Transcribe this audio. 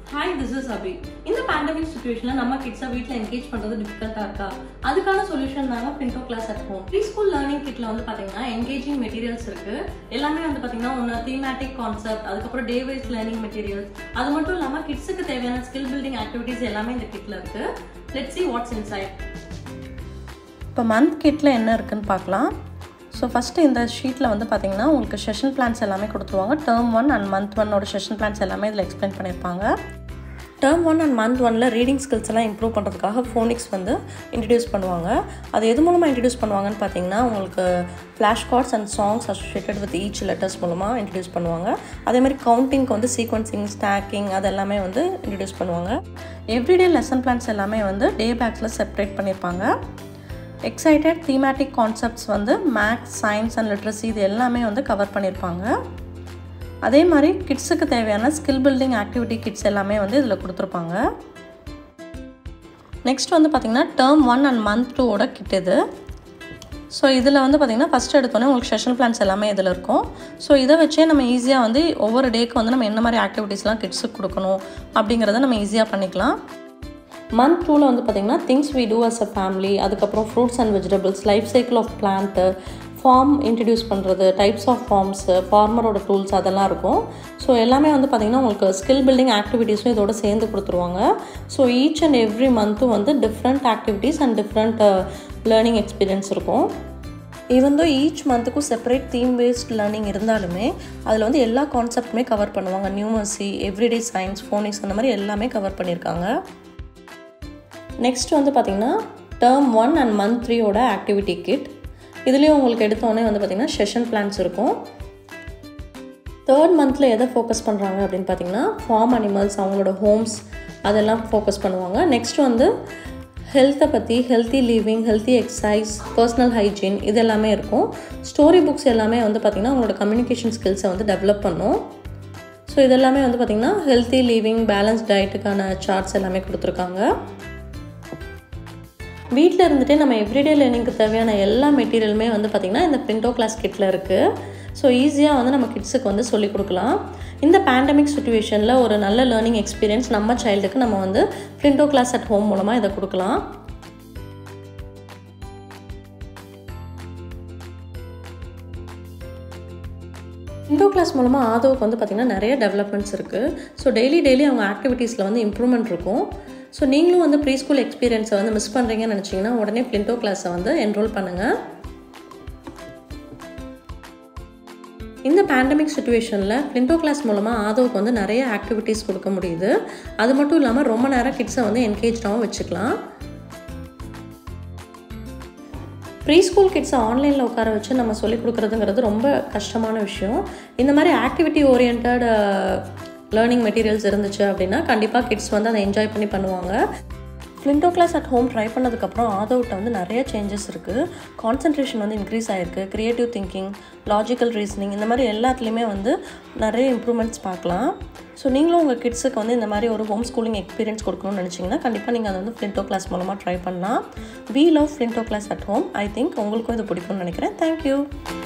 hi this is அபி இந்த pandemic சுச்சுவேஷனில் நம்ம கிட்ஸை வீட்டில் என்கேஜ் பண்ணுறது டிஃபிகல்ட்டாக இருக்கா அதுக்கான சொல்யூஷன் தாங்க Flinto class at home pre school learning கிட்டில் வந்து பார்த்தீங்கன்னா என்கேஜிங் மெட்டீரியல்ஸ் இருக்குது எல்லாமே வந்து பார்த்தீங்கன்னா ஒன்று தீமேட்டிக் கான்செப்ட் அதுக்கப்புறம் டே வைஸ் லேர்னிங் மெட்டீரியல்ஸ் அது மட்டும் இல்லாமல் கிட்ஸுக்கு தேவையான ஸ்கில் பில்டிங் ஆக்டிவிட்டீஸ் எல்லாமே இந்த கிட்டில் இருக்குது லெட் சி வாட்ஸ் இன்சைட் இப்போ மந்த் கிட்டில் என்ன இருக்குன்னு பார்க்கலாம் ஸோ ஃபஸ்ட்டு இந்த ஷீட்டில் வந்து பார்த்தீங்கன்னா உங்களுக்கு செஷன் பிளான்ஸ் எல்லாமே கொடுத்துருவாங்க டேர்ம் ஒன் அண்ட் மந்த் ஒன்னோட செஷன் பிளான்ஸ் எல்லாமே இதில் எக்ஸ்பிளைன் பண்ணியிருப்பாங்க டேர்ம் ஒன் அண்ட் மந்த் ஒனில் ரீடிங் ஸ்கில்ஸ் எல்லாம் இம்ப்ரூவ் பண்ணுறதுக்காக ஃபோனிக்ஸ் வந்து இன்ட்ரடியூஸ் பண்ணுவாங்க அது எது மூலமாக இன்ட்ரடியூஸ் பண்ணுவாங்கன்னு பார்த்தீங்கன்னா உங்களுக்கு flash cards and songs associated with each letters மூலமாக இன்ட்ரடியூஸ் பண்ணுவாங்க அதே மாதிரி கவுண்டிங்க்கு வந்து சீக்வன்சிங் ஸ்டாக்கிங் அது எல்லாமே வந்து இன்ட்ரடியூஸ் பண்ணுவாங்க எவ்ரிடே லெசன் பிளான்ஸ் எல்லாமே வந்து டே பேக்ஸில் செப்பரேட் பண்ணியிருப்பாங்க எக்ஸைட்டட் தீமேட்டிக் கான்செப்ட்ஸ் வந்து மேக்ஸ் சயின்ஸ் அண்ட் லிட்ரஸி இது எல்லாமே வந்து கவர் பண்ணியிருப்பாங்க அதே மாதிரி கிட்ஸுக்கு தேவையான ஸ்கில் பில்டிங் ஆக்டிவிட்டி கிட்ஸ் எல்லாமே வந்து இதில் கொடுத்துருப்பாங்க நெக்ஸ்ட் வந்து பார்த்திங்கன்னா டேர்ம் ஒன் அண்ட் மந்த் டூவோட கிட் இது ஸோ இதில் வந்து பார்த்திங்கன்னா ஃபஸ்ட் எடுத்தோன்னே உங்களுக்கு செஷன் பிளான்ஸ் எல்லாமே இதில் இருக்கும் ஸோ இதை வச்சே நம்ம ஈஸியாக வந்து ஒவ்வொரு டேக்கு வந்து நம்ம என்ன மாதிரி ஆக்டிவிட்டீஸ்லாம் கிட்ஸுக்கு கொடுக்கணும் அப்படிங்கிறத நம்ம ஈஸியாக பண்ணிக்கலாம் மந்த் டூவில் வந்து பார்த்திங்கன்னா things we do as a family அதுக்கப்புறம் fruits and vegetables life cycle of plant farm introduce பண்ணுறது டைப்ஸ் ஆஃப் ஃபார்ம்ஸு ஃபார்மரோட டூல்ஸ் அதெல்லாம் இருக்கும் ஸோ எல்லாமே வந்து பார்த்திங்கன்னா உங்களுக்கு ஸ்கில் பில்டிங் ஆக்டிவிட்டீஸும் இதோட சேர்ந்து கொடுத்துருவாங்க ஸோ ஈச் அண்ட் எவ்ரி மந்த்தும் வந்து different activities and different learning experience இருக்கும் ஈவன் தோ ஈச் மந்த்துக்கும் செப்பரேட் தீம் பேஸ்ட் லேர்னிங் இருந்தாலுமே அதில் வந்து எல்லா கான்செப்ட்டுமே கவர் பண்ணுவாங்க நியூமர்சி எவ்ரிடே சயின்ஸ் ஃபோனிக்ஸ் அந்த மாதிரி எல்லாமே கவர் பண்ணியிருக்காங்க நெக்ஸ்ட் வந்து பார்த்திங்கன்னா டேர்ம் ஒன் அண்ட் மந்த் த்ரீயோட ஆக்டிவிட்டி கிட் இதுலேயும் உங்களுக்கு எடுத்தோடனே வந்து பார்த்திங்கன்னா செஷன் பிளான்ஸ் இருக்கும் தேர்ட் மந்தில் எதை ஃபோக்கஸ் பண்ணுறாங்க அப்படின்னு பார்த்தீங்கன்னா ஃபார்ம் அனிமல்ஸ் அவங்களோட ஹோம்ஸ் அதெல்லாம் ஃபோக்கஸ் பண்ணுவாங்க நெக்ஸ்ட் வந்து ஹெல்த்தை பற்றி healthy living healthy exercise personal hygiene இது எல்லாமே இருக்கும் ஸ்டோரி புக்ஸ் எல்லாமே வந்து பார்த்திங்கன்னா அவங்களோட கம்யூனிகேஷன் ஸ்கில்ஸை வந்து டெவலப் பண்ணும் ஸோ இதெல்லாமே வந்து பார்த்திங்கன்னா ஹெல்த்தி லிவிங் பேலன்ஸ் டயட்டுக்கான சார்ட்ஸ் எல்லாமே கொடுத்துருக்காங்க வீட்டில் இருந்துகிட்டே நம்ம எவ்ரிடே லேர்னிங்க்கு தேவையான எல்லா மெட்டீரியலுமே வந்து பார்த்திங்கன்னா இந்த பிரிண்டோ கிளாஸ் கிட்டில் இருக்குது ஸோ ஈஸியாக வந்து நம்ம கிட்ஸுக்கு வந்து சொல்லிக் கொடுக்கலாம் இந்த பேண்டமிக் சுச்சுவேஷனில் ஒரு நல்ல லேர்னிங் எக்ஸ்பீரியன்ஸ் நம்ம சைல்டுக்கு நம்ம வந்து பிரிண்டோ கிளாஸ் அட் ஹோம் மூலமாக இதை கொடுக்கலாம் இண்டோ கிளாஸ் மூலமாக ஆதோவுக்கு வந்து பார்த்திங்கன்னா நிறைய டெவலப்மெண்ட்ஸ் இருக்குது ஸோ டெய்லி டெய்லி அவங்க ஆக்டிவிட்டீஸில் வந்து இம்ப்ரூவ்மெண்ட் இருக்கும் ஸோ நீங்களும் வந்து ப்ரீ ஸ்கூல் எக்ஸ்பீரியன்ஸை வந்து மிஸ் பண்ணுறீங்கன்னு நினச்சிங்கன்னா உடனே ஃப்ளின்டோ கிளாஸை வந்து என்ரோல் பண்ணுங்கள் இந்த பேண்டமிக் சுச்சுவேஷனில் ஃப்ளின்டோ கிளாஸ் மூலமாக ஆதோவுக்கு வந்து நிறைய ஆக்டிவிட்டீஸ் கொடுக்க முடியுது அது மட்டும் இல்லாமல் ரொம்ப நேரம் கிட்ஸை வந்து என்கேஜாகவும் வச்சுக்கலாம் ப்ரீ ஸ்கூல் கிட்ஸை ஆன்லைனில் உட்கார வச்சு நம்ம சொல்லிக் கொடுக்குறதுங்கிறது ரொம்ப கஷ்டமான விஷயம் இந்த மாதிரி ஆக்டிவிட்டி ஓரியன்ட் லேர்னிங் மெட்டீரியல்ஸ் இருந்துச்சு அப்படின்னா கண்டிப்பாக கிட்ஸ் வந்து அதை என்ஜாய் பண்ணி பண்ணுவாங்க Flinto class at home try பண்ணதுக்கப்புறம் ஆதவுட்ட வந்து நிறைய சேஞ்சஸ் இருக்குது கான்சன்ட்ரேஷன் வந்து இன்க்ரீஸ் ஆகிருக்கு க்ரியேட்டிவ் திங்கிங் லாஜிக்கல் ரீசனிங் இந்த மாதிரி எல்லாத்துலேயுமே வந்து நிறைய இம்ப்ரூவ்மெண்ட்ஸ் பார்க்கலாம் ஸோ நீங்களும் உங்கள் கிட்ஸுக்கு வந்து இந்த மாதிரி ஒரு ஹோம் ஸ்கூலிங் எக்ஸ்பீரியன்ஸ் கொடுக்கணும்னு நினச்சிங்கன்னா கண்டிப்பாக நீங்கள் அதை வந்து ஃப்ளின்டோ கிளாஸ் மூலமாக ட்ரை பண்ணலாம் we love Flinto class at home I think உங்களுக்கும் இது பிடிக்கும்னு நினைக்கிறேன் தேங்க்யூ